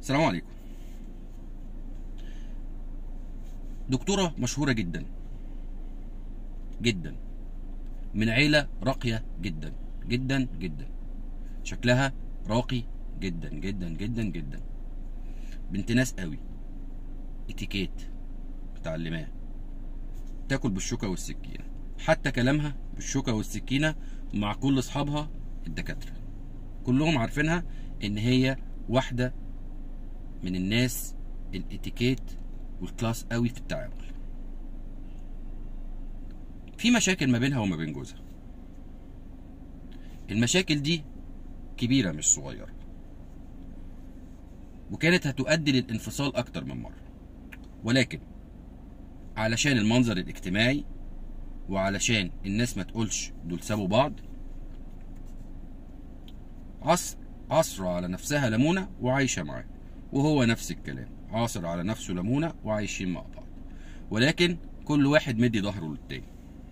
السلام عليكم دكتورة مشهورة جدا جدا من عيلة راقية جدا جدا جدا شكلها راقي جدا جدا جدا جدا بنت ناس قوي اتيكيت متعلماه تاكل بالشوكة والسكينة حتى كلامها بالشوكة والسكينة مع كل اصحابها الدكاترة كلهم عارفينها ان هي واحدة من الناس الاتيكيت والكلاس قوي في التعامل في مشاكل ما بينها وما بين جوزها المشاكل دي كبيرة مش صغيرة وكانت هتؤدي للانفصال أكتر من مرة ولكن علشان المنظر الاجتماعي وعلشان الناس ما تقولش دول سابوا بعض عصر عصر على نفسها ليمونة وعايشة معاه وهو نفس الكلام عاصر على نفسه ليمونة وعايشين مع بعض ولكن كل واحد مدي ظهره للتاني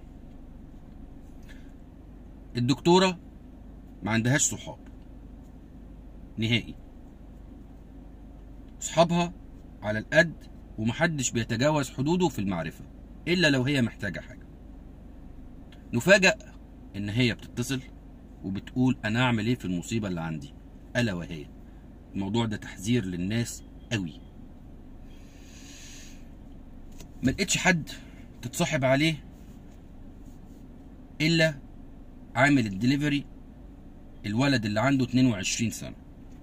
الدكتورة ما عندهاش صحاب نهائي صحابها على القد ومحدش بيتجاوز حدوده في المعرفة إلا لو هي محتاجة حاجة نفاجأ إن هي بتتصل وبتقول أنا أعمل إيه في المصيبة اللي عندي ألا وهي الموضوع ده تحذير للناس قوي ما لقيتش حد تتصاحب عليه الا عامل الدليفري الولد اللي عنده 22 سنه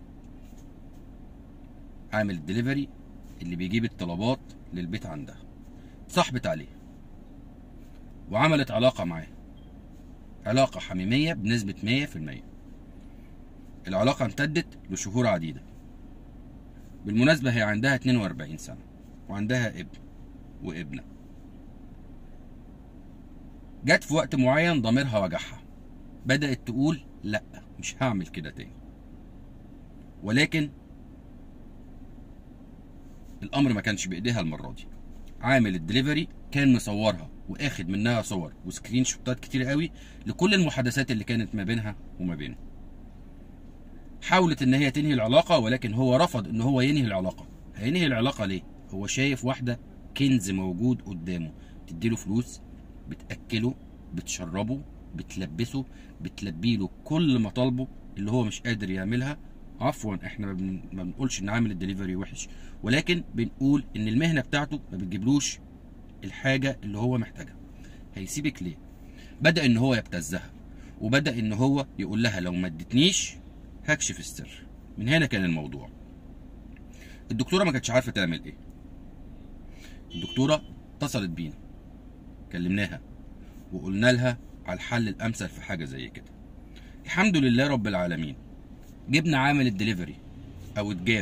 عامل الدليفري اللي بيجيب الطلبات للبيت عندها صاحبت عليه وعملت علاقه معاه علاقه حميميه بنسبه 100% العلاقه امتدت لشهور عديده بالمناسبة هي عندها 42 سنة وعندها ابن وابنة جت في وقت معين ضميرها وجعها بدأت تقول لأ مش هعمل كده تاني ولكن الأمر ما كانش بإيديها المرة دي عامل الدليفري كان مصورها واخد منها صور وسكرين شوتات كتير قوي لكل المحادثات اللي كانت ما بينها وما بينه حاولت ان هي تنهي العلاقه ولكن هو رفض ان هو ينهي العلاقه هينهي العلاقه ليه هو شايف واحده كنز موجود قدامه تديله فلوس بتاكله بتشربه بتلبسه بتلبيله كل مطالبه اللي هو مش قادر يعملها عفوا احنا ما, بن... ما بنقولش ان عامل الدليفري وحش ولكن بنقول ان المهنه بتاعته ما بتجيبلوش الحاجه اللي هو محتاجها هيسيبك ليه بدا ان هو يبتزها وبدا ان هو يقول لها لو ما ادتنيش هكشف السر من هنا كان الموضوع الدكتوره ما كانتش عارفه تعمل ايه الدكتوره اتصلت بينا كلمناها وقلنا لها على الحل الامثل في حاجه زي كده الحمد لله رب العالمين جبنا عامل الدليفري او اتجاب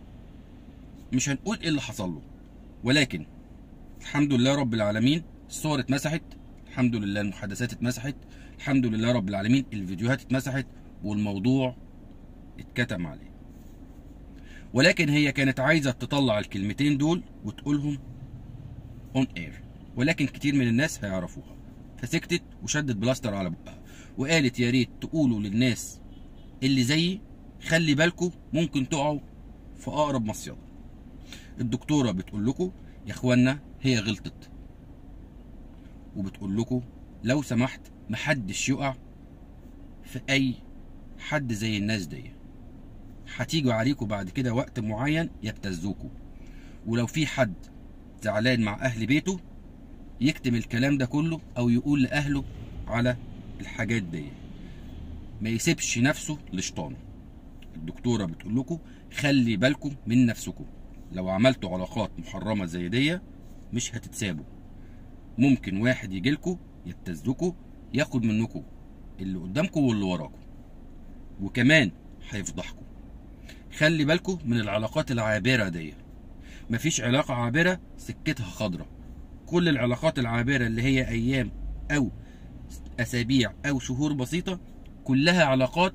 مش هنقول ايه اللي حصل له ولكن الحمد لله رب العالمين الصور اتمسحت الحمد لله المحادثات اتمسحت الحمد لله رب العالمين الفيديوهات اتمسحت والموضوع اتكتم عليه ولكن هي كانت عايزة تطلع الكلمتين دول وتقولهم اون اير ولكن كتير من الناس هيعرفوها فسكتت وشدت بلاستر على بقها وقالت يا ريت تقولوا للناس اللي زيي خلي بالكم ممكن تقعوا في اقرب مصيده الدكتوره بتقول لكم يا اخوانا هي غلطت وبتقول لكم لو سمحت محدش يقع في اي حد زي الناس دي هتيجوا عليكم بعد كده وقت معين يبتزوكوا ولو في حد زعلان مع اهل بيته يكتم الكلام ده كله او يقول لاهله على الحاجات دي ما يسيبش نفسه لشيطانه الدكتوره بتقول لكم خلي بالكم من نفسكم لو عملتوا علاقات محرمه زي دي مش هتتسابوا ممكن واحد يجيلكوا يبتزكوا ياخد منكم اللي قدامكم واللي وراكم وكمان هيفضحكم خلي بالكم من العلاقات العابره دي مفيش علاقه عابره سكتها خضره كل العلاقات العابره اللي هي ايام او اسابيع او شهور بسيطه كلها علاقات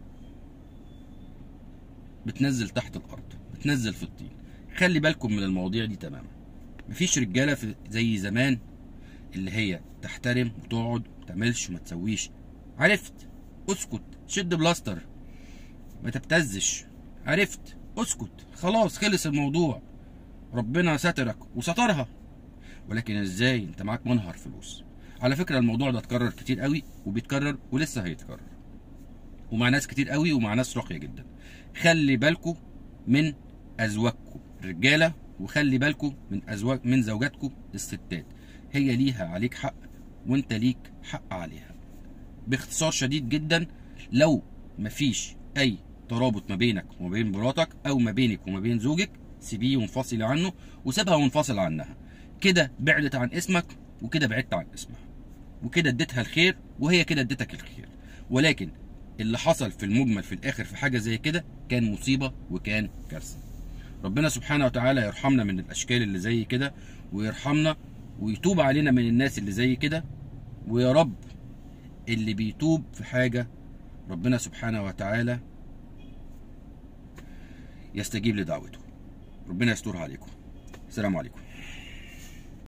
بتنزل تحت الارض بتنزل في الطين خلي بالكم من المواضيع دي تماما مفيش رجاله في زي زمان اللي هي تحترم وتقعد ما تعملش وما تسويش عرفت اسكت شد بلاستر ما تبتزش عرفت اسكت خلاص خلص الموضوع ربنا سترك وسترها ولكن ازاي انت معاك منهر فلوس على فكره الموضوع ده اتكرر كتير قوي وبيتكرر ولسه هيتكرر ومع ناس كتير قوي ومع ناس راقيه جدا خلي بالكم من ازواجكم رجاله وخلي بالكم من ازواج من زوجاتكم الستات هي ليها عليك حق وانت ليك حق عليها باختصار شديد جدا لو مفيش اي ترابط ما بينك وما بين مراتك او ما بينك وما بين زوجك سيبيه وانفصلي عنه وسيبها وانفصل عنها كده بعدت عن اسمك وكده بعدت عن اسمها وكده اديتها الخير وهي كده اديتك الخير ولكن اللي حصل في المجمل في الاخر في حاجه زي كده كان مصيبه وكان كارثه ربنا سبحانه وتعالى يرحمنا من الاشكال اللي زي كده ويرحمنا ويتوب علينا من الناس اللي زي كده ويا رب اللي بيتوب في حاجه ربنا سبحانه وتعالى يستجيب لدعوته ربنا يسترها عليكم السلام عليكم